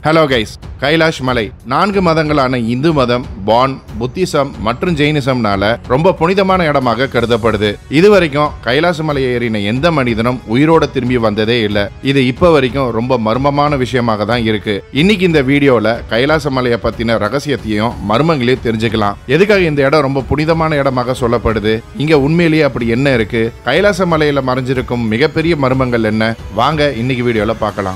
hello guys Kailash மலை நான்கு மதங்களான இந்து மதம் பான் புத்திசம் மற்றும் ஜெயினிசம்னால ரொம்ப புனிதமான இடமாக கருதப்படுது இது வரைக்கும் கைலாச மலையை ஏறின எந்த மனிதனும் உயிரோட திரும்பி வந்ததே இல்ல இது இப்ப வரைக்கும் ரொம்ப மர்மமான விஷயமாக தான் இருக்கு இன்னைக்கு இந்த வீடியோல கைலாச மலையை பத்தின ரகசியத்தையும் மர்மங்களையும் தெரிஞ்சுக்கலாம் எதுக்காக இந்த இடம் ரொம்ப புனிதமான இடமாக சொல்லப்படுது இங்க உண்மையிலேயே அப்படி என்ன இருக்கு கைலாச மலையில மறைஞ்சிருக்கும் மிகப்பெரிய மர்மங்கள் என்ன வாங்க இன்னைக்கு வீடியோல பார்க்கலாம்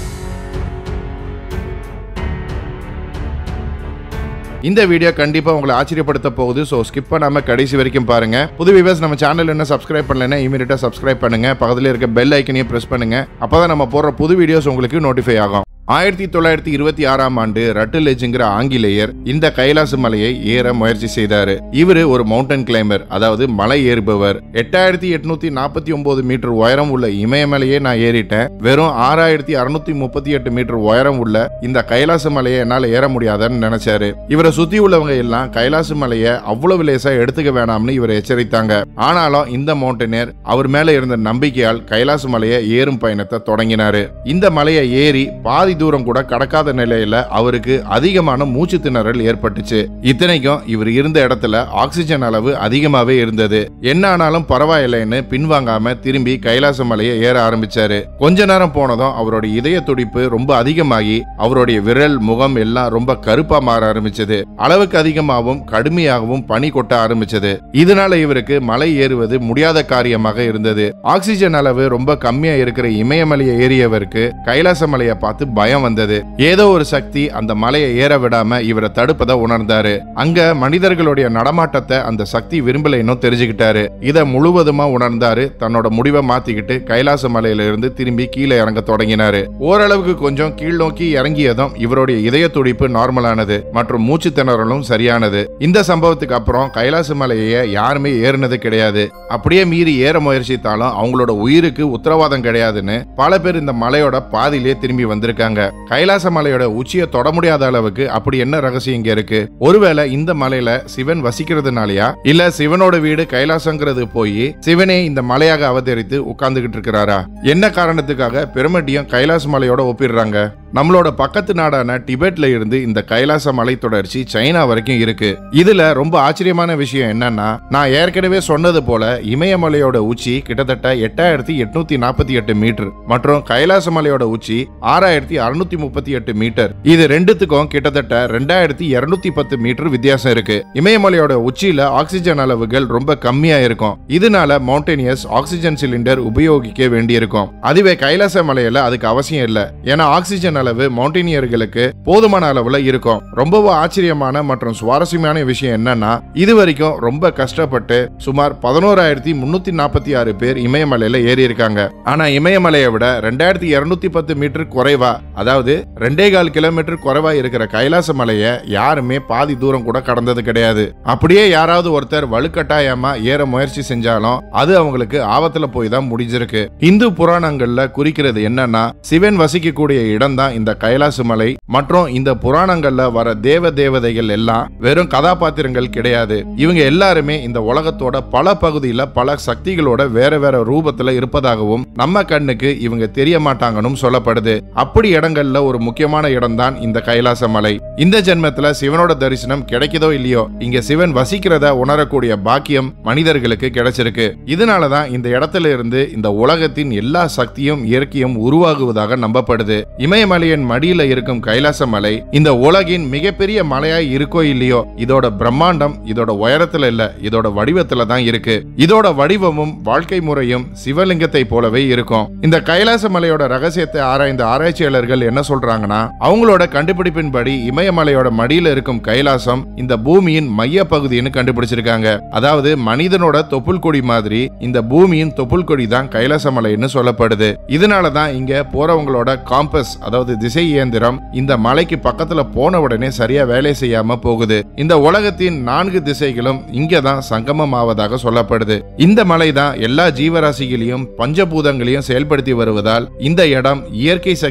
இந்த வீடியோ கண்டிப்பா உங்களை ஆச்சரியப்படுத்த போகுது ஸோ ஸ்கிப் பண்ணாம கடைசி வரைக்கும் பாருங்க புது வியூவர்ஸ் நம்ம சேனல் என்ன சப்ஸ்கிரைப் பண்ணலன்னா இமீடியட்டா சப்ஸ்கிரைப் பண்ணுங்க பக்கத்துல இருக்க பெல் ஐக்கனையும் பிரஸ் பண்ணுங்க அப்பதான் நம்ம போடுற புது வீடியோஸ் உங்களுக்கு நோட்டிஃபை ஆகும் ஆயிரத்தி தொள்ளாயிரத்தி இருபத்தி ஆறாம் ஆண்டு ரட்டிலேஜுங்கிற ஆங்கிலேயர் இந்த கைலாச மலையை ஏற முயற்சி செய்தாரு இவரு ஒரு மவுண்டன் கிளைம்பர் அதாவது மலை ஏறுபவர் எட்டாயிரத்தி எட்நூத்தி நாற்பத்தி ஒன்பது மீட்டர் உயரம் உள்ள இமயமலையே நான் ஏறிட்டேன் வெறும் ஆறாயிரத்தி அறுநூத்தி முப்பத்தி எட்டு மீட்டர் உயரம் உள்ள இந்த கைலாச மலையை என்னால ஏற முடியாதுன்னு நினைச்சாரு இவரை சுத்தி உள்ளவங்க எல்லாம் கைலாச மலையை அவ்வளவு லேசா எடுத்துக்க வேணாம்னு இவரை எச்சரித்தாங்க ஆனாலும் இந்த மவுண்டனியர் அவர் மேல இருந்த நம்பிக்கையால் கைலாச மலையை ஏறும் பயணத்தை தொடங்கினாரு இந்த மலையை ஏறி பாதி தூரம் கூட கடக்காத நிலையில அவருக்கு அதிகமான மூச்சு திணறல் ஏற்பட்டுச்சு இத்தனைக்கும் இவர் இருந்த இடத்துல ஆக்சிஜன் அளவு அதிகமாவே இருந்தது என்ன ஆனாலும் பரவாயில்லைன்னு பின்வாங்காம திரும்பி கைலாச மலையை ஏற ஆரம்பிச்சாரு கொஞ்ச நேரம் போனதும் அவருடைய இதய துடிப்பு ரொம்ப அதிகமாகி அவருடைய விரல் முகம் எல்லாம் ரொம்ப கருப்பா மாற ஆரம்பிச்சது அளவுக்கு அதிகமாகவும் கடுமையாகவும் பனி கொட்ட ஆரம்பிச்சது இதனால இவருக்கு மலை ஏறுவது முடியாத காரியமாக இருந்தது ஆக்சிஜன் அளவு ரொம்ப கம்மியா இருக்கிற இமயமலையை ஏறியவருக்கு கைலாச மலையை பார்த்து பயம் வந்தது ஏதோ ஒரு சக்தி அந்த மலையை ஏற விடாம இவரை தடுப்பதை உணர்ந்தாரு அங்க மனிதர்களுடைய நடமாட்டத்தை அந்த சக்தி விரும்பலைன்னு தெரிஞ்சுக்கிட்டாரு இதை முழுவதுமா உணர்ந்தாரு தன்னோட முடிவை மாத்திக்கிட்டு கைலாச மலையில இருந்து திரும்பி கீழே இறங்க தொடங்கினாரு ஓரளவுக்கு கொஞ்சம் கீழ் நோக்கி இறங்கியதும் இவருடைய இதய துடிப்பு நார்மலானது மற்றும் மூச்சு திணறலும் சரியானது இந்த சம்பவத்துக்கு அப்புறம் கைலாச மலையை யாருமே ஏறினது கிடையாது அப்படியே மீறி ஏற முயற்சித்தாலும் அவங்களோட உயிருக்கு உத்தரவாதம் கிடையாதுன்னு பல பேர் இந்த மலையோட பாதியிலே திரும்பி வந்திருக்காங்க கைலாச மலையோட உச்சியை தொட முடியாத அளவுக்கு அப்படி என்ன ரகசியம் இங்க இருக்கு ஒருவேளை இந்த மலையில சிவன் வசிக்கிறதுனாலயா இல்ல சிவனோட வீடு கைலாசங்கிறது போய் சிவனே இந்த மலையாக அவதரித்து உட்கார்ந்துகிட்டு இருக்கிறாரா என்ன காரணத்துக்காக பிரமிட்டியும் கைலாச மலையோட ஒப்பிடுறாங்க நம்மளோட பக்கத்து நாடான டிபெட்ல இருந்து இந்த கைலாச மலை தொடர்ச்சி சைனா வரைக்கும் இருக்கு இதுல ரொம்ப ஆச்சரியமான விஷயம் என்னன்னா நான் ஏற்கனவே சொன்னது போல இமயமலையோட உச்சி கிட்டத்தட்ட எட்டாயிரத்தி எட்நூத்தி நாற்பத்தி எட்டு மீட்டர் மற்றும் கைலாச மலையோட உச்சி ஆறாயிரத்தி அறுநூத்தி முப்பத்தி எட்டு மீட்டர் இது ரெண்டுத்துக்கும் கிட்டத்தட்ட ரெண்டாயிரத்தி இருநூத்தி பத்து மீட்டர் வித்தியாசம் இருக்கு இமயமலையோட உச்சியில ஆக்சிஜன் அளவுகள் ரொம்ப கம்மியா இருக்கும் இதனால மவுண்டனியர்ஸ் ஆக்சிஜன் சிலிண்டர் உபயோகிக்க வேண்டியிருக்கும் அதுவே கைலாச மலையில அதுக்கு அவசியம் இல்ல ஏன்னா ஆக்சிஜன் அளவு மவுண்டனியர்களுக்கு போதுமான அளவுல இருக்கும் ரொம்பவும் ஆச்சரியமான மற்றும் சுவாரஸ்யமான விஷயம் என்னன்னா இது வரைக்கும் ரொம்ப கஷ்டப்பட்டு சுமார் பதினோராயிரத்தி முன்னூத்தி நாற்பத்தி ஆறு பேர் இமயமலையில ஏறி இருக்காங்க ஆனா இமயமலையை விட ரெண்டாயிரத்தி இருநூத்தி பத்து மீட்டர் குறைவா அதாவது ரெண்டே கால் கிலோமீட்டர் குறைவா இருக்கிற கைலாச மலையை யாருமே பாதி தூரம் கூட கடந்தது கிடையாது அப்படியே யாராவது ஒருத்தர் வலுக்கட்டாயமா ஏற முயற்சி செஞ்சாலும் அது அவங்களுக்கு ஆபத்துல போய் தான் முடிஞ்சிருக்கு இந்து புராணங்கள்ல குறிக்கிறது என்னன்னா சிவன் வசிக்கக்கூடிய இடம் தான் இந்த கைலாச மலை மற்றும் இந்த புராணங்கள்ல வர தேவ தேவதைகள் எல்லாம் வெறும் கதாபாத்திரங்கள் கிடையாது இவங்க எல்லாருமே இந்த உலகத்தோட பல பகுதியில பல சக்திகளோட வேற வேற ரூபத்துல இருப்பதாகவும் நம்ம கண்ணுக்கு இவங்க தெரிய மாட்டாங்கன்னு சொல்லப்படுது அப்படி இடங்கள்ல ஒரு முக்கியமான இடம் தான் இந்த கைலாச மலை இந்த ஜென்மத்துல சிவனோட தரிசனம் கிடைக்குதோ இல்லையோ இங்க சிவன் வசிக்கிறத உணரக்கூடிய பாக்கியம் மனிதர்களுக்கு கிடைச்சிருக்கு இதனாலதான் இந்த இடத்துல இருந்து இந்த உலகத்தின் எல்லா சக்தியும் இயற்கையும் உருவாகுவதாக நம்பப்படுது இமயமலையின் மடியில இருக்கும் கைலாச மலை இந்த உலகின் மிகப்பெரிய மலையாய் இருக்கோ இல்லையோ இதோட பிரம்மாண்டம் இதோட உயரத்துல இல்ல இதோட வடிவத்துல தான் இருக்கு இதோட வடிவமும் வாழ்க்கை முறையும் சிவலிங்கத்தை போலவே இருக்கும் இந்த கைலாச மலையோட ரகசியத்தை ஆராய்ந்த ஆராய்ச்சியாளர்கள் என்ன சொல்றாங்கன்னா அவங்களோட கண்டுபிடிப்பின்படி இமயமலையோட மடியில இருக்கும் கைலாசம் இந்த பூமியின் மைய பகுதின்னு கண்டுபிடிச்சிருக்காங்க அதாவது மனிதனோட தொப்புள் கொடி மாதிரி இந்த பூமியின் தொப்புள் கொடி தான் கைலாச மலைன்னு சொல்லப்படுது இதனால தான் இங்க போறவங்களோட காம்பஸ் அதாவது திசை இயந்திரம் இந்த மலைக்கு பக்கத்துல போன உடனே சரியா வேலை செய்யாம போகுது இந்த உலகத்தின் நான்கு திசைகளும் இங்க தான் சங்கமம் ஆவதாக சொல்லப்படுது இந்த மலை தான் எல்லா ஜீவராசிகளையும் பஞ்சபூதங்களையும் செயல்படுத்தி வருவதால் இந்த இடம் இயற்கை சக்தியின் கிடங்கு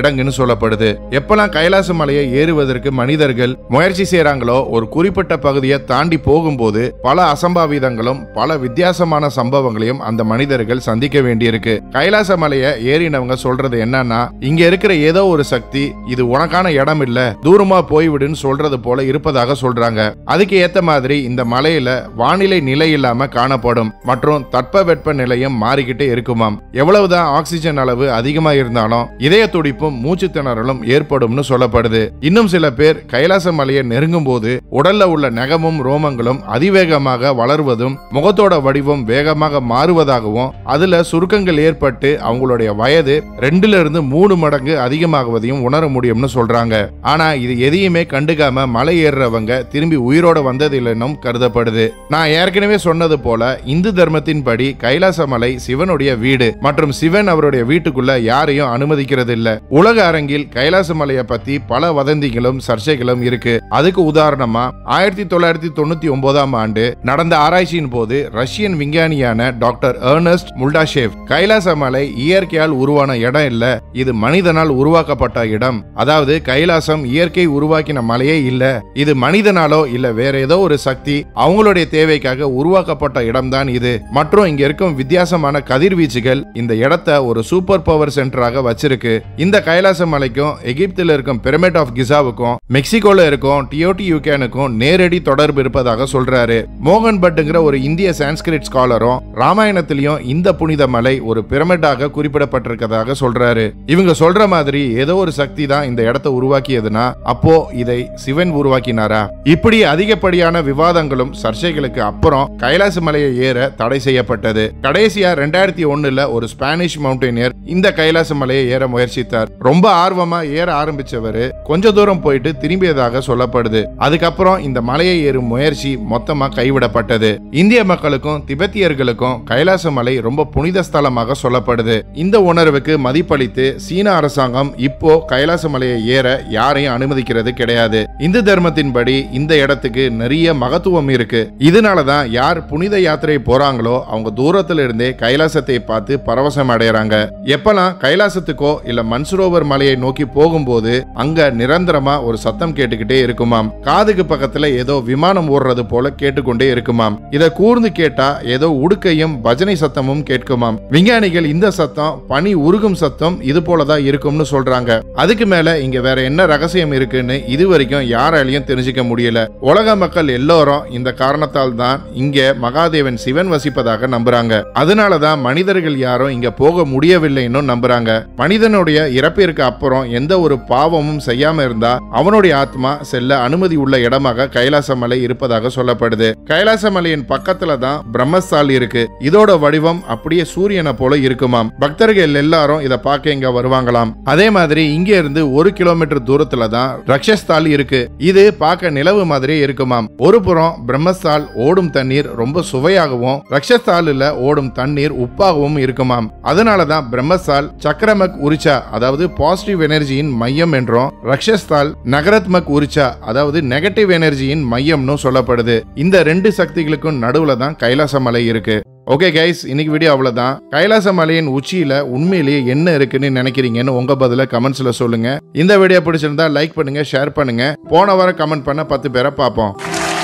இடங்குன்னு சொல்லப்படுது எப்பெல்லாம் கைலாச மலையை ஏறுவதற்கு மனிதர்கள் முயற்சி செய்றாங்களோ ஒரு குறிப்பிட்ட பகுதியை தாண்டி போகும்போது பல அசம்பாவிதங்களும் பல வித்தியாசமான சம்பவங்களையும் அந்த மனிதர்கள் சந்திக்க வேண்டியிருக்கு கைலாச மலையை ஏறினவங்க சொல்றது என்னன்னா இங்க இருக்கிற ஏதோ ஒரு சக்தி இது உனக்கான இடம் இல்ல தூரமா போய்விடுன்னு சொல்றது போல இருப்பதாக சொல்றாங்க அதுக்கு ஏத்த மாதிரி இந்த மலையில வானிலை நிலை இல்லாம காணப்படும் மற்றும் தட்பவெட்ப நிலையம் மாறிக்கிட்டே இருக்குமாம் எவ்வளவுதான் ஆக்சிஜன் அளவு அதிகமா இருந்தாலும் இதய துடிப்பும் மூச்சு திணறலும் ஏற்படும்னு சொல்லப்படுது இன்னும் சில பேர் கைலாச மலையை நெருங்கும் போது உடல்ல உள்ள நகமும் ரோமங்களும் அதிவேகமாக வளர்வதும் முகத்தோட வடிவம் வேகமாக மாறுவதாகவும் அதுல சுருக்கங்கள் ஏற்பட்டு அவங்களுடைய வயது ரெண்டுல இருந்து மூணு மடங்கு அதிகமாகுவதையும் உணர முடியும்னு சொல்றாங்க ஆனா இது எதையுமே கண்டுக்காம மலை ஏறுறவங்க திரும்பி உயிரோட வந்ததில்லைன்னும் கருதப்படுது நான் ஏற்கனவே சொன்னது போல இந்து தர்மத்தின்படி கைலாச மலை சிவனுடைய வீடு மற்றும் சிவன் அவருடைய வீட்டுக்குள்ள யாரையும் அனுமதிக்கிறது இல்ல உலக அரங்கில் கைலாச மலையை பத்தி பல வதந்திகளும் சர்ச்சைகளும் இருக்கு அதுக்கு உதாரணமா ஆயிரத்தி தொள்ளாயிரத்தி தொண்ணூத்தி ஒன்பதாம் ஆண்டு நடந்த ஆராய்ச்சியின் போது ரஷ்யன் விஞ்ஞானியான டாக்டர் ஏர்னஸ்ட் முல்டாஷேவ் கைலாச மலை இயற்கையால் உருவான இடம் இல்ல இது மனிதனால் உருவாக்கப்பட்ட இடம் அதாவது கைலாசம் இயற்கை உருவாக்கின மலையே இல்ல இது மனிதனாலோ இல்ல வேற ஏதோ ஒரு சக்தி அவங்களுடைய தேவைக்காக உருவாக்கப்பட்ட இடம்தான் இது மற்றும் இங்க இருக்கும் வித்தியாசமான கதிர்வீச்சுகள் இந்த இடத்தை ஒரு சூப்பர் பவர் சென்டராக வச்சிருக்கு இந்த கைலாச மலைக்கும் எகிப்தில் இருக்கும் பிரமிட் ஆஃப் கிசாவுக்கும் மெக்சிகோல இருக்கும் டியோட்டி யூகேனுக்கும் நேரடி தொடர்பு இருப்பதாக சொல்றாரு மோகன் பட்டுங்கிற ஒரு இந்திய சான்ஸ்கிரிட் ஸ்காலரும் ராமாயணத்திலையும் இந்த புனித மலை ஒரு பிரமிடாக குறிப்பிடப்பட்டிருக்கதாக சொல்றாரு இவங்க சொல்ற மாதிரி ஏதோ ஒரு சக்தி தான் இந்த இடத்தை உருவாக்கியதுன்னா அப்போ இதை சிவன் உருவாக்கினாரா இப்படி அதிகப்படியான விவாதங்களும் சர்ச்சைகளுக்கு அப்புறம் கைலாச மலையை ஏற தடை செய்யப்பட்டது கடைசியா ரெண்டாயிரத்தி ஒண்ணுல ஒரு ஸ்பானிஷ் மவுண்டனியர் இந்த கைலாச மலையை ஏற முயற்சித்தார் ரொம்ப ஆர்வமா ஏற ஆரம்பிச்சவரு கொஞ்ச தூரம் போயிட்டு திரும்பியதாக சொல்லப்படுது அதுக்கப்புறம் இந்த மலையை ஏறும் முயற்சி மொத்தமா கைவிடப்பட்டது இந்திய மக்களுக்கும் திபெத்தியர்களுக்கும் கைலாச மலை ரொம்ப புனித ஸ்தலமாக சொல்லப்படுது இந்த உணர்வுக்கு மதிப்பளித்து சீன அரசாங்கம் இப்போ கைலாச மலையை ஏற யாரையும் அனுமதிக்கிறது கிடையாது இந்து தர்மத்தின்படி இந்த இடத்துக்கு நிறைய மகத்துவம் இருக்கு இதனாலதான் யார் புனித யாத்திரை போறாங்களோ அவங்க தூரத்துல இருந்தே கைலாசத்தை பார்த்து பரவசம் அடையறாங்க எப்பெல்லாம் கைலாசத்துக்கோ இல்ல மன்சரோவர் மலையை நோக்கி போகும்போது அங்க நிரந்தரமா ஒரு சத்தம் கேட்டுக்கிட்டே இருக்குமாம் காதுக்கு பக்கத்துல ஏதோ விமானம் ஓடுறது போல கேட்டுக்கொண்டே இருக்குமாம் இத கூர்ந்து கேட்டா ஏதோ உடுக்கையும் பஜனை சத்தமும் கேட்குமாம் விஞ்ஞானிகள் இந்த சத்தம் பனி உருகும் சத்தம் இது போலதான் இருக்கும்னு சொல்றாங்க அதுக்கு மேல இங்க வேற என்ன ரகசியம் இருக்குன்னு இது வரைக்கும் யாராலையும் தெரிஞ்சுக்க முடியல உலக மக்கள் எல்லோரும் இந்த காரணத்தால் தான் இங்க மகாதேவன் சிவன் வசிப்பதாக நம்புறாங்க அதனாலதான் மனிதர்கள் யாரும் இங்க போக முடியவில்லைன்னு நம்புறாங்க மனிதனுடைய இறப்பிற்கு அப்புறம் எந்த ஒரு பாவமும் செய்யாம இருந்தா அவனுடைய ஆத்மா செல்ல அனுமதி உள்ள இடமாக கைலாச மலை இருப்பதாக சொல்லப்படுது கைலாச மலையின் பக்கத்துல தான் பிரம்மஸ்தால் இருக்கு இதோட வடிவம் அப்படியே சூரியனை போல இருக்குமாம் பக்தர்கள் எல்லாரும் இத பார்க்க இங்க வருவாங்களாம் அதே மாதிரி இங்க இருந்து ஒரு கிலோமீட்டர் தூரத்துல தான் ரக்ஷஸ்தால் இருக்கு இது பார்க்க நிலவு மாதிரியே இருக்குமாம் ஒரு புறம் பிரம்மஸ்தால் ஓடும் தண்ணீர் ரொம்ப சுவையாகவும் ரக்ஷஸ்தாலில் ஓடும் தண்ணீர் உப்பாகவும் இருக்குமாம் அதனாலதான் பிரம்மஸ்தால் சக்கரமக் உரிச்சா அதாவது பாசிட்டிவ் எனர்ஜியின் மையம் என்றும் ரக்ஷஸ்தால் நகரத்மக் உரிச்சா அதாவது நெகட்டிவ் எனர்ஜியின் மையம்னு சொல்லப்படுது இந்த ரெண்டு சக்திகளுக்கும் நடுவுல தான் கைலாச மலை இருக்கு ஓகே கைஸ் இன்னைக்கு வீடியோ அவ்வளவுதான் கைலாச மலையின் உச்சியில உண்மையிலேயே என்ன இருக்குன்னு நினைக்கிறீங்கன்னு உங்க பதில கமெண்ட்ஸ்ல சொல்லுங்க இந்த வீடியோ பிடிச்சிருந்தா லைக் பண்ணுங்க ஷேர் பண்ணுங்க போன வாரம் கமெண்ட் பண்ண பத்து பேரை பார்ப்போம்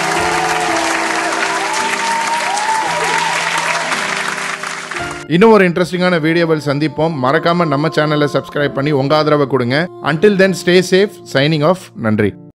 இன்னும் ஒரு இன்ட்ரெஸ்டிங்கான வீடியோவில் சந்திப்போம் மறக்காம நம்ம சேனலை சப்ஸ்கிரைப் பண்ணி உங்க ஆதரவை கொடுங்க until then stay safe signing off நன்றி